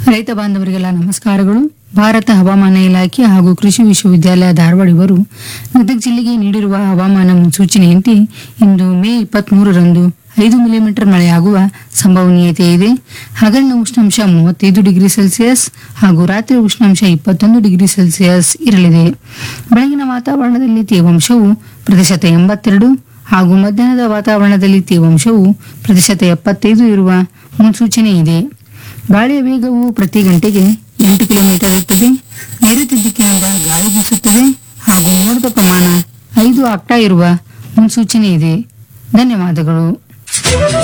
ರೈತ ಬಾಂಧವರಿಗೆಲ್ಲ ನಮಸ್ಕಾರಗಳು ಭಾರತ ಹವಾಮಾನ ಇಲಾಖೆ ಹಾಗೂ ಕೃಷಿ ವಿಶ್ವವಿದ್ಯಾಲಯ ಧಾರವಾಡ ಇವರು ಗದಗ ಜಿಲ್ಲೆಗೆ ನೀಡಿರುವ ಹವಾಮಾನ ಮುನ್ಸೂಚನೆಯಂತೆ ಇಂದು ಮೇ ಇಪ್ಪತ್ಮೂರರಂದು ಐದು ಮಿಲಿಮೀಟರ್ ಮಳೆಯಾಗುವ ಸಂಭವನೀಯತೆ ಇದೆ ಹಗಲಿನ ಉಷ್ಣಾಂಶ ಮೂವತ್ತೈದು ಡಿಗ್ರಿ ಸೆಲ್ಸಿಯಸ್ ಹಾಗೂ ರಾತ್ರಿ ಉಷ್ಣಾಂಶ ಇಪ್ಪತ್ತೊಂದು ಡಿಗ್ರಿ ಸೆಲ್ಸಿಯಸ್ ಇರಲಿದೆ ಬೆಳಗಿನ ವಾತಾವರಣದಲ್ಲಿ ತೇವಾಂಶವು ಪ್ರತಿಶತ ಎಂಬತ್ತೆರಡು ಹಾಗೂ ಮಧ್ಯಾಹ್ನದ ವಾತಾವರಣದಲ್ಲಿ ತೇವಾಂಶವು ಪ್ರತಿಶತ ಎಪ್ಪತ್ತೈದು ಇರುವ ಮುನ್ಸೂಚನೆ ಇದೆ ಗಾಳಿಯ ವೇಗವು ಪ್ರತಿ ಗಂಟೆಗೆ ಎಂಟು ಕಿಲೋಮೀಟರ್ ಇರುತ್ತದೆ ನೈಋತ್ಯ ದಿಕ್ಕಿನಿಂದ ಗಾಳಿ ಬೀಸುತ್ತದೆ ಹಾಗೂ ಮೋಡದ ಪ್ರಮಾಣ ಐದು ಆಗ್ತಾ ಇರುವ ಮುನ್ಸೂಚನೆ ಇದೆ ಧನ್ಯವಾದಗಳು